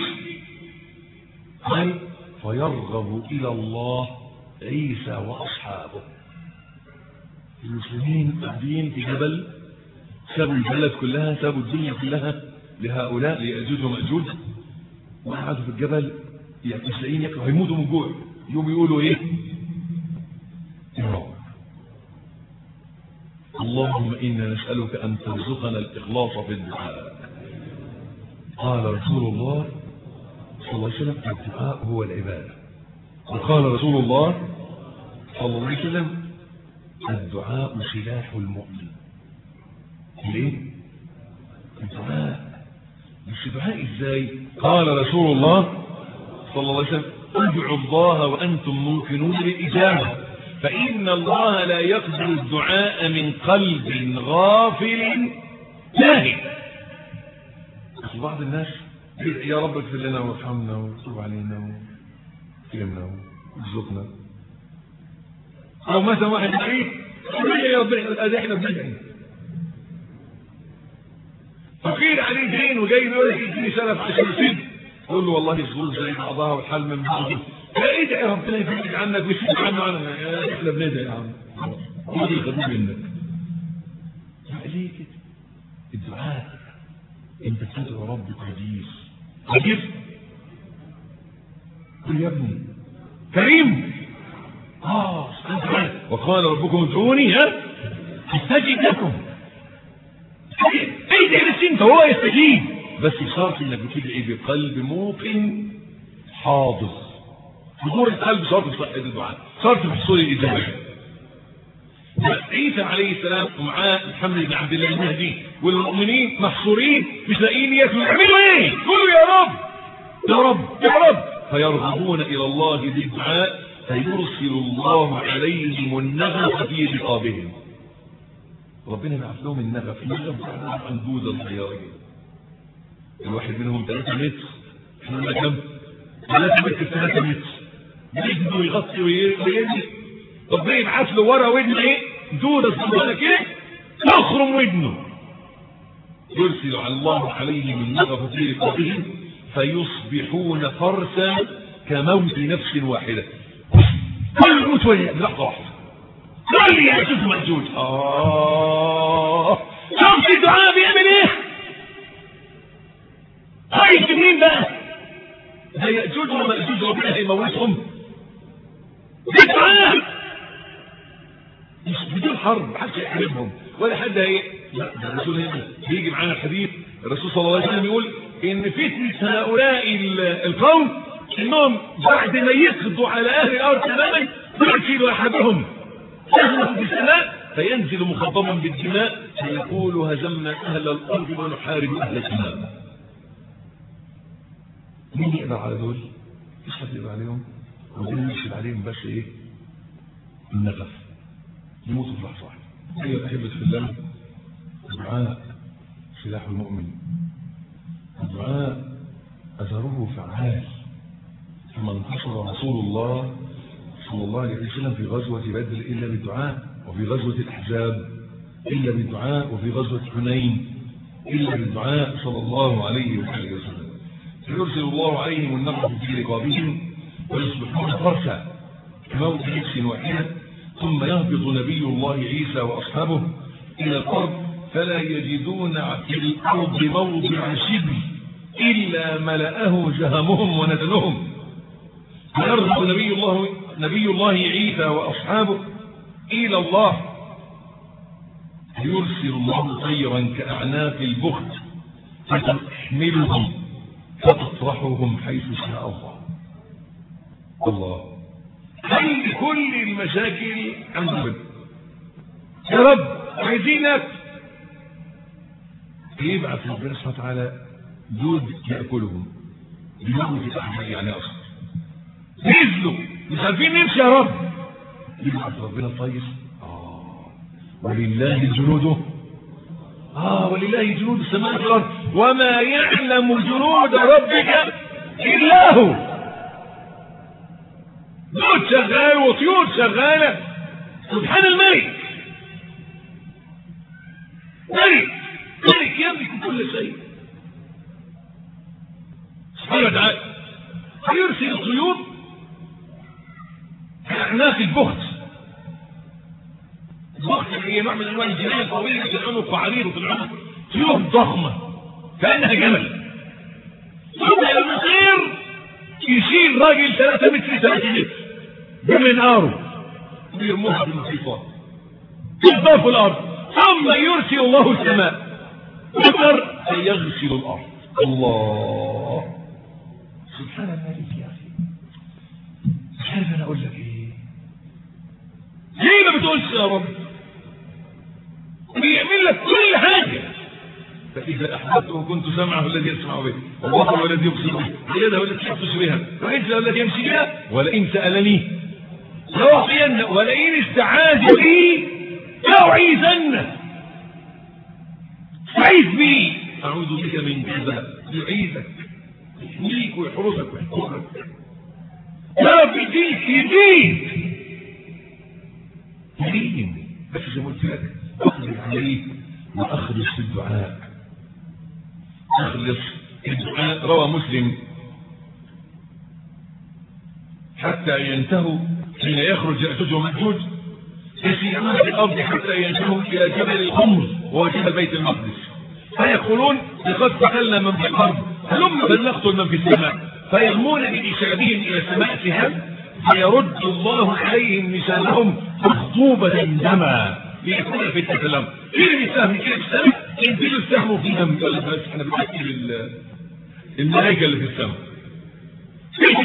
S2: فيرغب إلى الله عيسى وأصحابه المسلمين قاعدين في جبل سابوا البلد كلها سابوا الدنيا كلها لهؤلاء ليأجوج ومأجوج وقعدوا في الجبل يعني مش لاقيين ياكلوا هيموتوا من جوع يوم يقولوا ايه يا رب اللهم إنا نسألك أن ترزقنا الإخلاص في الدعاء قال رسول الله صلى الله عليه وسلم الدعاء هو العبادة وقال رسول الله صلى الله عليه وسلم الدعاء سلاح المؤمن ليه الدعاء مش دعاء ازاي قال رسول الله صلى الله عليه وسلم ادعوا الله وأنتم موقنون بالإجابة فإن الله لا يقبل الدعاء من قلب غافل لاهي بعض الناس يا رب اغفر لنا وارحمنا وتوب علينا وكرمنا وارزقنا او مثلا واحد بعيد يا رب احنا بندعي فقير عليه دين وجاي يقول لك اديني سلف عشان يسد يقول له والله الظروف زي بعضها والحل من بعضه فادعي ربنا يفرج عنك ويسد عنه انا احنا بندعي يا عم خد الخدمه منك ليه كده الدعاء انت تدعو رب قدير قدير قل يا ابني كريم اه وقال ربكم ادعوني ها استجب لكم ادعي بس انت هو يستجيب بس شرط انك بتدعي بقلب موقن حاضر حضور القلب شرط في صحة الدعاء شرط في حصول الإجابة عيسى عليه السلام ومعاه محمد بن عبد الله المهدي والمؤمنين محصورين مش لاقيين ياكلوا يعملوا ايه؟ قولوا يا رب يا رب يا رب فيرغبون الى الله بالدعاء فيرسل الله عليهم النغف في رقابهم ربنا يبعث لهم النغف النغف بتاعهم عنجوزه صغيره الواحد منهم 3 متر احنا قلنا كم؟ 3 متر 3 متر يجدوا يغطي ويجي طب ليه يبعث له ورا ودن ايه؟ دوده صغيره كده تخرم ودنه يرسل على الله عليهم النغف في رقابهم فيصبحون فرسا كموت نفس واحدة كل يموت وهي بلحظة واحدة كل يأجوج مأجوج آه شوف الدعاء بيعمل ايه عايز مين بقى ده يأجوج ومأجوج ربنا هيموتهم بالدعاء مش بدون حرب محدش يحاربهم ولا حد هي لا ده الرسول هنا بيجي معانا الحديث الرسول صلى الله عليه وسلم يقول ان فتنة هؤلاء القوم انهم بعد ما يقضوا على اهل الارض تماما يرسل احدهم سهمه في السماء فينزل مخضما بالدماء فيقول هزمنا اهل الارض ونحارب اهل السماء مين يقدر على دول؟ مش حد يقدر عليهم ودول يمشي عليهم بس ايه؟ النفس يموتوا في لحظه واحده ايها الاحبه في الله الدعاء سلاح المؤمن الدعاء أثره فعال فما انتصر رسول الله صلى الله عليه وسلم في غزوة بدر إلا بالدعاء وفي غزوة الأحزاب إلا بالدعاء وفي غزوة حنين إلا بالدعاء صلى الله عليه وآله وسلم فيرسل الله عليهم النقر في رقابهم ويصبحون فرسا كموت نفس واحدة ثم يهبط نبي الله عيسى وأصحابه إلى الأرض فلا يجدون في الأرض موضع شبر إلا ملأه جهمهم وندنهم فيرغب نبي الله نبي الله عيسى وأصحابه إلى الله يرسل الله طيرا كأعناق البخت فتحملهم فتطرحهم حيث شاء الله الله حل كل المشاكل عند ربنا يا رب عايزينك يبعث ربنا سبحانه وتعالى جود ياكلهم يموت في الاحماء يعني اصلا نزلوا مش عارفين نمشي يا رب يبعث ربنا طيس اه ولله جنوده اه ولله جنود السماء والارض وما يعلم جنود ربك الا هو جنود شغال وطيور شغاله سبحان الملك ملك ملك يملك كل شيء سبحانه وتعالى فيرسل الطيور كأعناق البخت البخت هي نوع من انواع الجناية طويلة في العنق وعريضة في العنق طيور ضخمة كأنها جمل ثم المصير يشيل راجل 3 متر 3 متر بمنقاره ويرموها بالمحيطات تضاف في الارض ثم يرسل الله السماء مطر فيغسل الارض الله سبحان الملك يا اخي مش عارف انا اقول لك ايه ليه ما بتقولش يا رب بيعمل لك كل حاجه فإذا أحببته كنت سمعه الذي يسمع به وبصره الذي يبصر به ويده التي يبطش بها ورجله التي يمشي بها ولئن سألني لأعطين ولئن استعاذ بي لأعيذن استعيذ بي أعوذ بك من كذا يعيذك يحميك ويحرسك ويحفظك يا رب يديك يديك يدين بس زي ما قلت لك اخلص عليه واخلص في الدعاء اخلص في الدعاء روى مسلم حتى ينتهوا حين يخرج يأجوج ومأجوج يسيرون في الأرض حتى ينتهوا إلى جبل الخمر وهو جبل بيت المقدس فيقولون لقد قتلنا من في الأرض هلم بلغت من في السماء فيرمون بإشعابهم إلى السماء سهام فيرد الله عليهم نسانهم مخطوبة دما ليكون في التسلم يرمي سهم كده في السماء ينزل السهم في دم يقول لك بس احنا بنأكل الملائكة اللي في السماء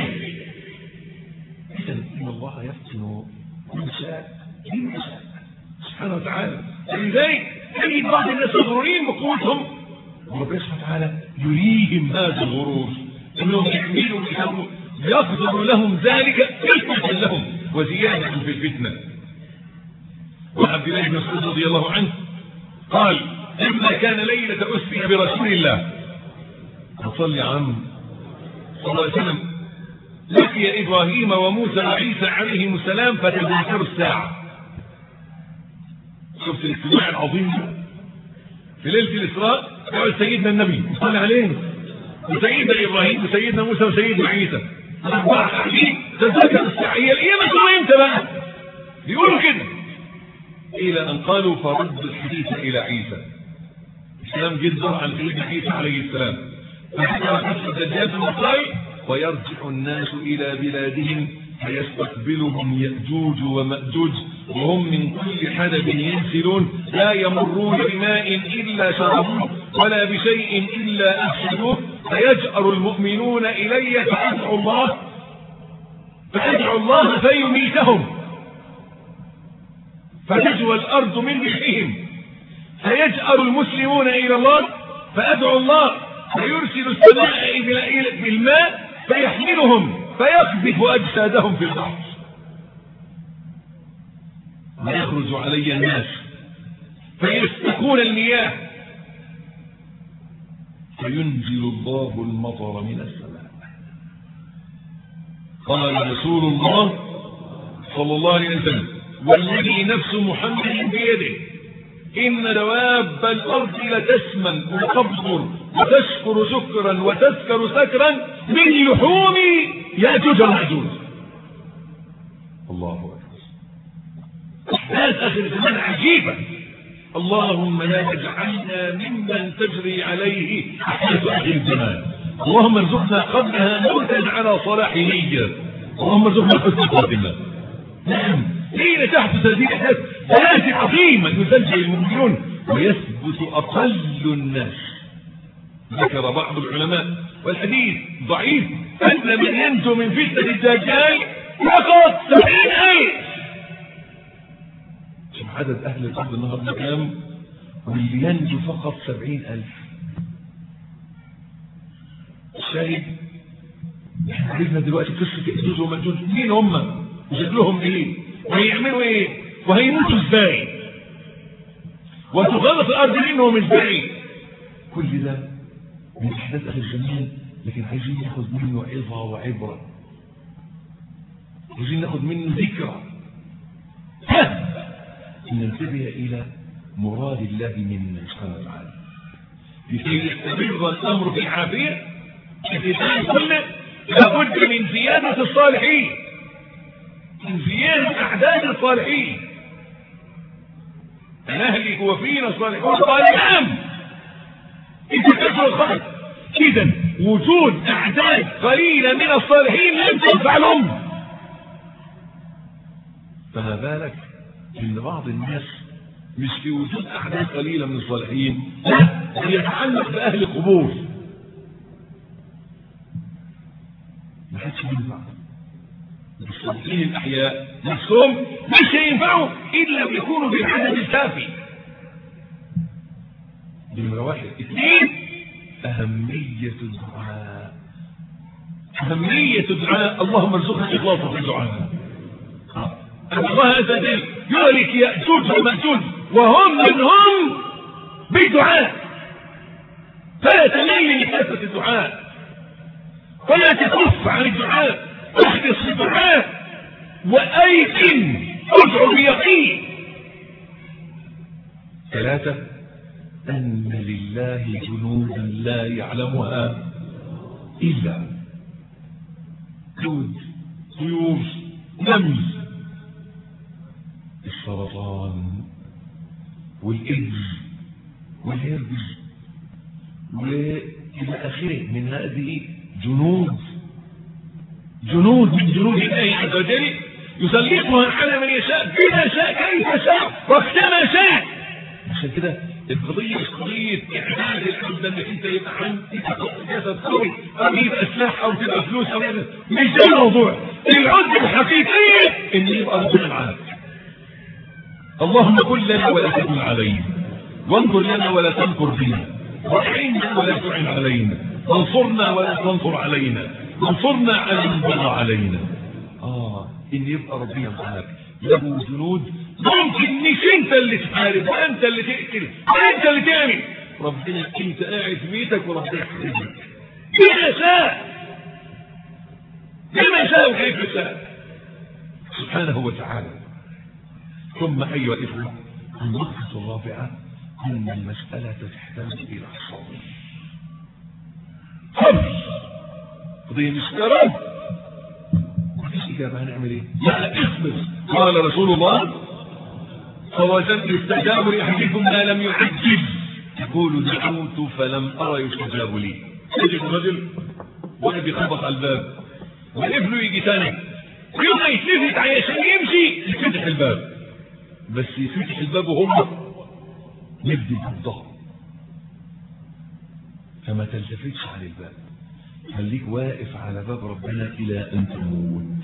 S2: إذا إن الله يفتن من شاء من شاء سبحانه وتعالى لذلك تجد بعض الناس مغرورين بقوتهم وربنا سبحانه وتعالى يريهم هذا الغرور انهم يحملوا بهم يقدر لهم ذلك فتنة لهم وزيادة في الفتنة وعن عبد الله بن مسعود رضي الله عنه قال لما كان ليلة أسري برسول الله صلى يا عم صلى الله عليه وسلم لقي إبراهيم وموسى وعيسى عليهم السلام فتذكروا الساعة شفت الاجتماع العظيم في ليلة الإسراء قال سيدنا النبي صلى عليه وسيدنا إبراهيم وسيدنا موسى وسيدنا عيسى أربعة قاعدين تذكر الساعة هي القيامة تقول إمتى بقى؟ بيقولوا كده إلى أن قالوا فرد الحديث إلى عيسى السلام جدا عن سيدنا عيسى عليه السلام فذكر نفس الدجال في المصائب ويرجع الناس إلى بلادهم فيستقبلهم يأجوج ومأجوج وهم من كل حدب ينسلون لا يمرون بماء إلا شربوه ولا بشيء إلا أفسدوه فيجأر المؤمنون إلي فأدعو الله فأدعو الله فيميتهم فتجوى الأرض من بحرهم فيجأر المسلمون إلى الله فأدعو الله فيرسل السماء بالماء فيحملهم فيقذف أجسادهم في البحر ويخرج علي الناس فيسبقون المياه فينزل الله المطر من السماء قال رسول الله صلى الله عليه وسلم والذي نفس محمد بيده إن دواب الأرض لتسمن وتبصر وتشكر سكرا وتسكر سكرا من لحوم يأجوج ومأجوج الله أكبر أحداث آخر الزمان عجيبة اللهم لا تجعلنا ممن تجري عليه أحداث آخر الزمان اللهم ارزقنا قبلها موتا على صلاح نية اللهم ارزقنا حسن خاتمة نعم حين تحدث هذه الأحداث آيات عظيمة يسجل المؤمنون ويثبت أقل الناس ذكر بعض العلماء والحديث ضعيف أن من ينجو من فتنة الدجال فقط سبعين ألف شوف عدد أهل الأرض النهاردة كام واللي ينجو فقط سبعين ألف الشاهد احنا عرفنا دلوقتي قصة يأجوج ومأجوج مين هم وشكلهم ايه وهيعملوا ايه وهيموتوا ازاي وتغلط الارض منهم ازاي كل ده من احداث اهل الزمان لكن عايزين ناخد منه عظه وعبره عايزين ناخد منه ذكرى ننتبه الى مراد الله منا سبحانه وتعالى لكي يستمر الامر في العافيه الانسان كله لابد من زياده الصالحين من زيادة أعداد الصالحين نهلك وفينا الصالحون قال نعم إذا كثر الخلق إذا وجود أعداد قليلة من الصالحين لم تنفع لهم فما بالك إن بعض الناس مش في وجود أعداد قليلة من الصالحين لا يتعلق بأهل القبور ما حدش ينفع الصالحين الأحياء نفسهم مش هينفعوا إلا بيكونوا بالعدد الكافي نمرة واحد اثنين أهمية الدعاء أهمية الدعاء اللهم ارزقنا إخلاصا في الدعاء أن الله عز وجل يهلك يأجوج ومأجوج وهم من هم بالدعاء فلا تميل من كثرة الدعاء ولا تكف عن الدعاء احرص في الدعاء وأيقن ادعو بيقين ثلاثة أن لله جنودا لا يعلمها إلا جود طيور نمل السرطان والإيدز والهربس وإلى آخره من هذه جنود جنود من جنود الله عز وجل يسلطها على من يشاء بما شاء كيف شاء وقتما شاء عشان كده القضية مش قضية إعداد الحمد انك انت يبقى عندك جسد قوي او يبقى سلاح او تبقى فلوس او يبقى مش ده الموضوع العد الحقيقي ان يبقى ربنا معاك اللهم كن لنا ولا تكن علينا وانظر لنا ولا تنكر بنا واعنا ولا تعن علينا وانصرنا ولا تنصر علينا وانصرنا على من بغى علينا اه ان يبقى ربنا معاك له جنود ممكن مش انت اللي تحارب وانت اللي تقتل وانت اللي تعمل ربنا انت قاعد في بيتك وربنا يحاربك بما يشاء بما يشاء وكيف يشاء سبحانه وتعالى ثم ايها الاخوه النقطه الرابعه ان المساله تحتاج الى صبر صبر قضيه مش كلام مفيش اجابه هنعمل ايه لا اصبر قال رسول الله صلى الله عليه وسلم يستجاب لاحدكم ما لم يعجز يقول دعوت فلم ارى يستجاب لي يجد رجل واحد يخبط على الباب وقفله يجي تاني يوم ما يتلفت عشان يمشي يفتح الباب بس يفتح الباب وهم يدي بالظهر فما تلتفتش على الباب خليك واقف على باب ربنا الى ان تموت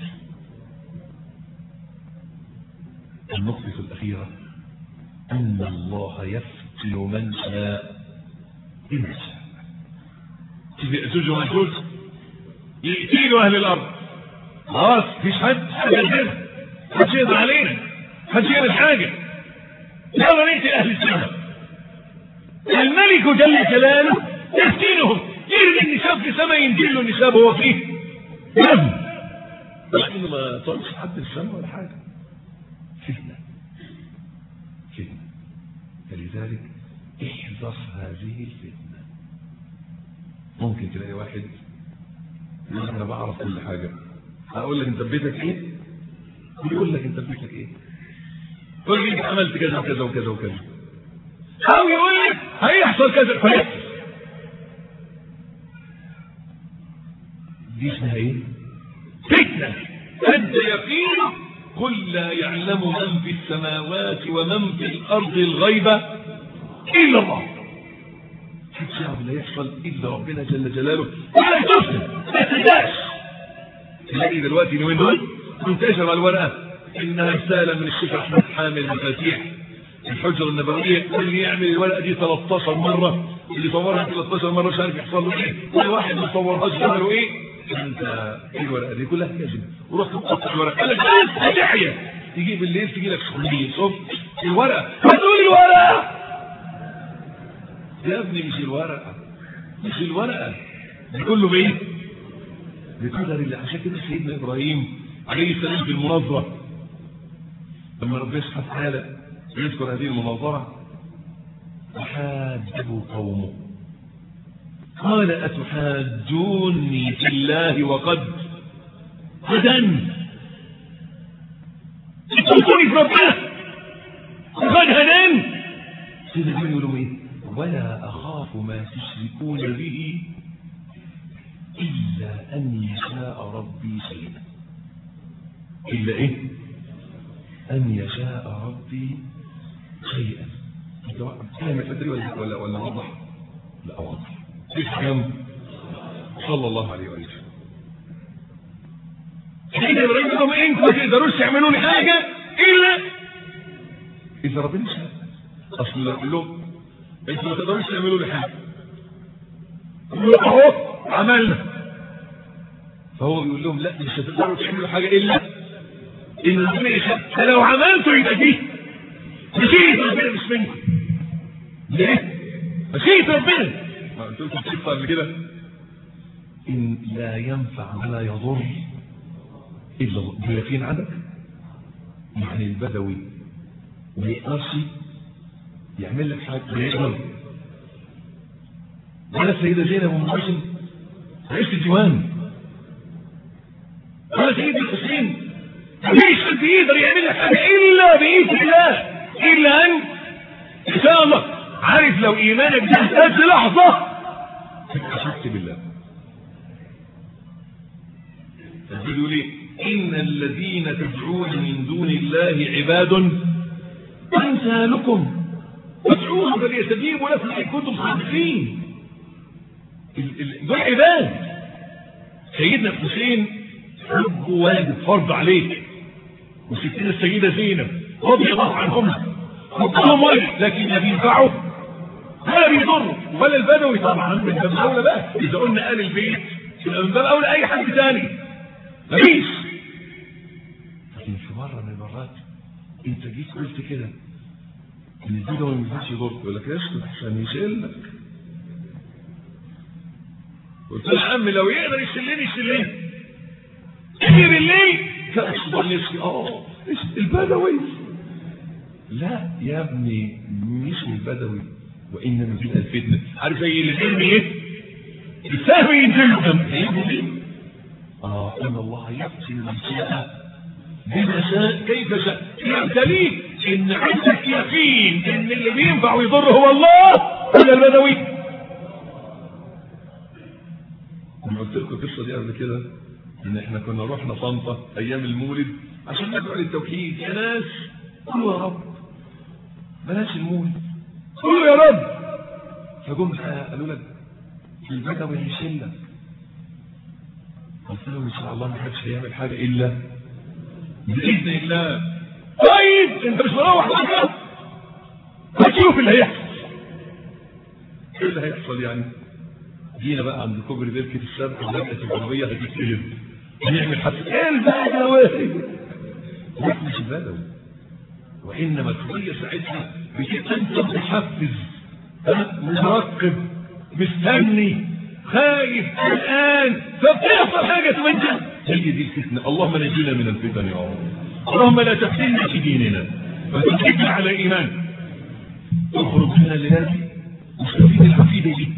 S2: النقطة الأخيرة أن الله يفتن من شاء إن شاء تبقى يأجوج ومأجوج يقتلوا أهل الأرض خلاص مفيش حد حد كده حد يقدر علينا حد يعمل حاجة يلا نقتل أهل السماء الملك جل جلاله يفتنهم يرمي النساب في سماء ينزل له النساب هو فيه يم مع انه ما طلعش حد السماء ولا حاجه فتنه فتنه فلذلك احذر هذه الفتنه ممكن تلاقي واحد يقول انا بعرف كل حاجه هقول لك انت بيتك ايه يقول لك انت بيتك ايه قول لي انت عملت كذا وكذا وكذا وكذا او يقول لك هيحصل كذا فيحصل دي اسمها ايه فتنة انت يقين قل لا يعلم من في السماوات ومن في الارض الغيبة الا الله محدش يعرف اللي يحصل الا ربنا جل جلاله ولا تفتن ما تداش تلاقي دلوقتي اليومين دول منتشر على الورقه انها رساله من الشيخ احمد حامل مفاتيح الحجره النبويه اللي يعمل الورقه دي 13 مره اللي صورها 13 مره مش عارف يحصل له ايه كل واحد ما صورهاش عملوا ايه انت ايه الورقه دي كلها كذب ورحت مقطع الورقه قال لك بس هتحيا تيجي بالليل تيجي لك شغليه شوف الورقه هتقول الورقه يا ابني مش الورقه مش الورقه دي كله بايه بقدر الله عشان كده سيدنا ابراهيم عليه السلام في المناظره لما ربنا سبحانه وتعالى يذكر هذه المناظره وحاجه قومه قال أتحاجوني في الله وقد هدن تقولي في ربنا وقد هدن سيدنا ابراهيم يقول ايه ولا أخاف ما تشركون به إلا أن يشاء ربي شيئا إلا إيه أن يشاء ربي شيئا كلمة تدري ولا ولا ولا واضح لا واضح افهم صلى الله عليه وسلم سيدنا ابراهيم لهم انتوا ما تقدروش تعملوا لي حاجه الا اذا ربنا شاء اصل لو قال لهم انتوا ما تقدروش تعملوا لي حاجه يقولوا اهو عملنا فهو بيقول لهم لا مش هتقدروا تعملوا حاجه الا ان ربنا يشاء فلو عملتوا يبقى دي مشيئة ربنا مش منكم ليه؟ مشيئة ربنا ما قلت لكم قصه قبل كده ان لا ينفع ولا يضر الا الله اليقين عندك يعني البدوي ما يقدرش يعمل لك حاجه ما يقدر ولا السيده زينب ام هاشم رئيس الديوان ولا سيدنا الحسين مفيش حد يقدر يعمل لك حاجه الا باذن الله الا ان ان شاء الله عارف لو ايمانك ده اهتز لحظه اشركت بالله تقولوا لي ان الذين تدعون من دون الله عباد امثالكم فادعوهم فليستجيبوا لكم ان كنتم صادقين دول عباد سيدنا الحسين حب واجب فرض عليك وستنا السيدة زينب رضي الله عنهم حطهم ميه لكن لا بينفعوا ولا بيضروا ولا البدوي طبعا من باب اولى بقى اذا قلنا قال البيت يبقى من باب اولى اي حد ثاني مفيش لكن في مره من المرات انت جيت قلت كده ان البدوي ما ينفعش يضر يقول لك اسكت عشان يشيلك قلت له يا عم لو يقدر يشيلني يشيلني تيجي بالليل كأصبر نفسي اه البدوي لا يا ابني مش البدوي وانما بنا الفتنه عارف زي اللي بيرمي ايه السهم ينزل له كم هيجي اه ان الله يقتل من شاء بما شاء كيف شاء يبتليك ان عندك يقين ان اللي بينفع ويضر هو الله ولا البدوي انا قلت لكم القصه دي قبل كده ان احنا كنا رحنا طنطا ايام المولد عشان ندعو للتوحيد يا ناس قولوا يا رب بلاش المولد قولوا يا رب فجم قالوا لك البدوي هيشيلك قلت لهم ان شاء الله ما حدش هيعمل حاجه الا باذن الله طيب انت مش مروح بكره هتشوف اللي هيحصل ايه اللي هيحصل يعني جينا بقى عند كوبري بركه الشرق البركه الجنوبيه هتتقلب نعمل حفل ايه البدوي مش البدوي وانما القضيه ساعتها بتبقى انت محفز مترقب مستني خايف الان فبتحصل حاجه تبنجل هي دي الفتنه اللهم نجينا من الفتن يا رب اللهم لا تفتنا في ديننا وتثبتنا على ايمان تخرج من الليله مستفيد العقيده دي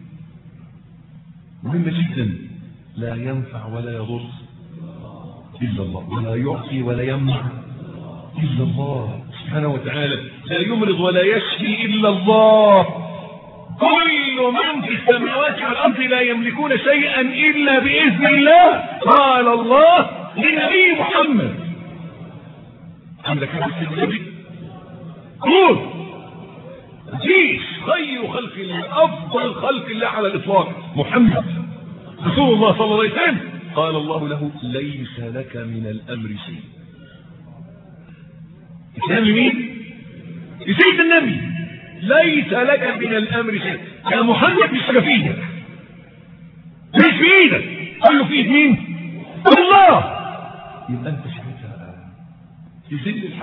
S2: مهمه جدا لا ينفع ولا يضر الا الله ولا يعطي ولا يمنع إلا الله سبحانه وتعالى لا يمرض ولا يشفي إلا الله كل من في السماوات والأرض لا يملكون شيئا إلا بإذن الله قال الله لنبي محمد عندك حديث النبي قول مفيش خير خلق الله أفضل خلق الله على الإطلاق محمد رسول الله صلى الله عليه وسلم قال الله له ليس لك من الأمر شيء كلام مين سيد النبي ليس لك من الامر شيء يا محمد مش حاجه في ايدك مش في ايدك قال له في ايد مين الله يبقى انت ساعتها تذل الحد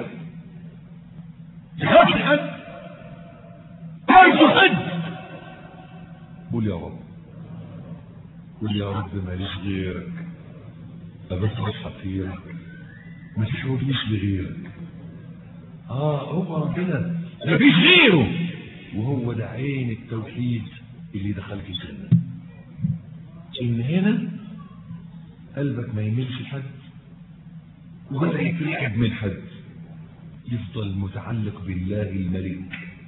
S2: تخاف الحد تعرف الحد قول يا رب قول يا رب ماليش غيرك أبس حقيرك ما تشعرنيش بغيرك اه هو ربنا مفيش غيره وهو ده عين التوحيد اللي دخلك الجنة ان هنا قلبك ما يميلش لحد ولا يترعب من حد يفضل متعلق بالله الملك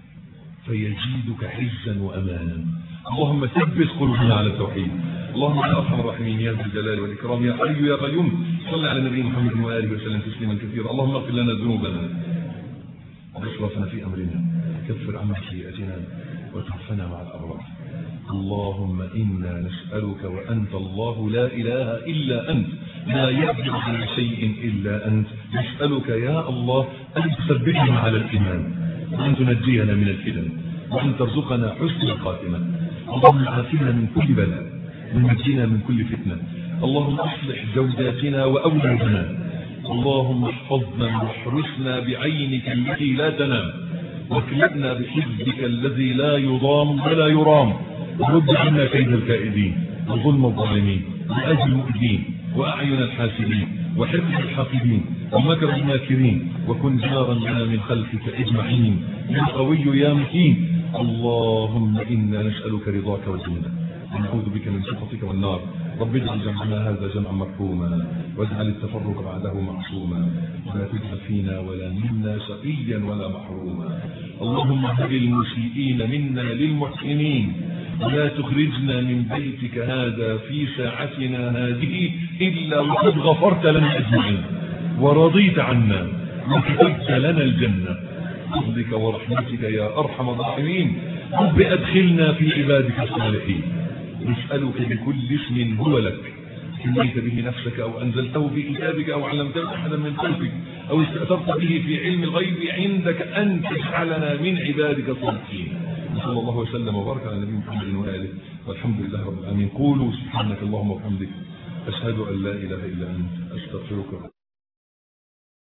S2: فيزيدك عزا وامانا اللهم ثبت قلوبنا على التوحيد اللهم يا ارحم الراحمين يا ذا الجلال والاكرام يا حي يا قيوم صل على النبي محمد واله وسلم تسليما كثيرا اللهم اغفر لنا ذنوبنا واسرفنا في امرنا كفر عنا سيئاتنا وتوفنا مع الابرار اللهم انا نسالك وانت الله لا اله الا انت لا يبلغ من شيء الا انت نسالك يا الله ان تثبتنا على الايمان وان تنجينا من الفتن وان ترزقنا حسن الخاتمه اللهم عافنا من كل بلاء ونجينا من كل فتنه اللهم اصلح زوجاتنا واولادنا اللهم احفظنا واحرسنا بعينك التي لا تنام واكلبنا بحفظك الذي لا يضام ولا يرام ورد عنا كيد الكائدين وظلم الظالمين وأجل المؤذين وأعين الحاسدين وحفظ الحافظين ومكر الماكرين وكن جارا لنا من خلفك أجمعين يا قوي يا متين اللهم إنا نسألك رضاك وجنة ونعوذ بك من سخطك والنار رب اجعل جمعنا هذا جمعا مرحوما واجعل التفرق بعده معصوما ولا تجعل فينا ولا منا شقيا ولا محروما اللهم هب المسيئين منا للمحسنين ولا تخرجنا من بيتك هذا في ساعتنا هذه إلا وقد غفرت لنا أجمعين ورضيت عنا وكتبت لنا الجنة بفضلك ورحمتك يا أرحم الراحمين رب أدخلنا في عبادك الصالحين نسألك بكل اسم هو لك سميت به نفسك أو أنزلته في كتابك أو علمته أحدا من خلقك أو استأثرت به في علم الغيب عندك أن تجعلنا من عبادك الصالحين صلى الله وسلم وبارك على نبينا محمد وآله والحمد لله رب العالمين قولوا سبحانك اللهم وبحمدك أشهد أن لا إله إلا أنت أستغفرك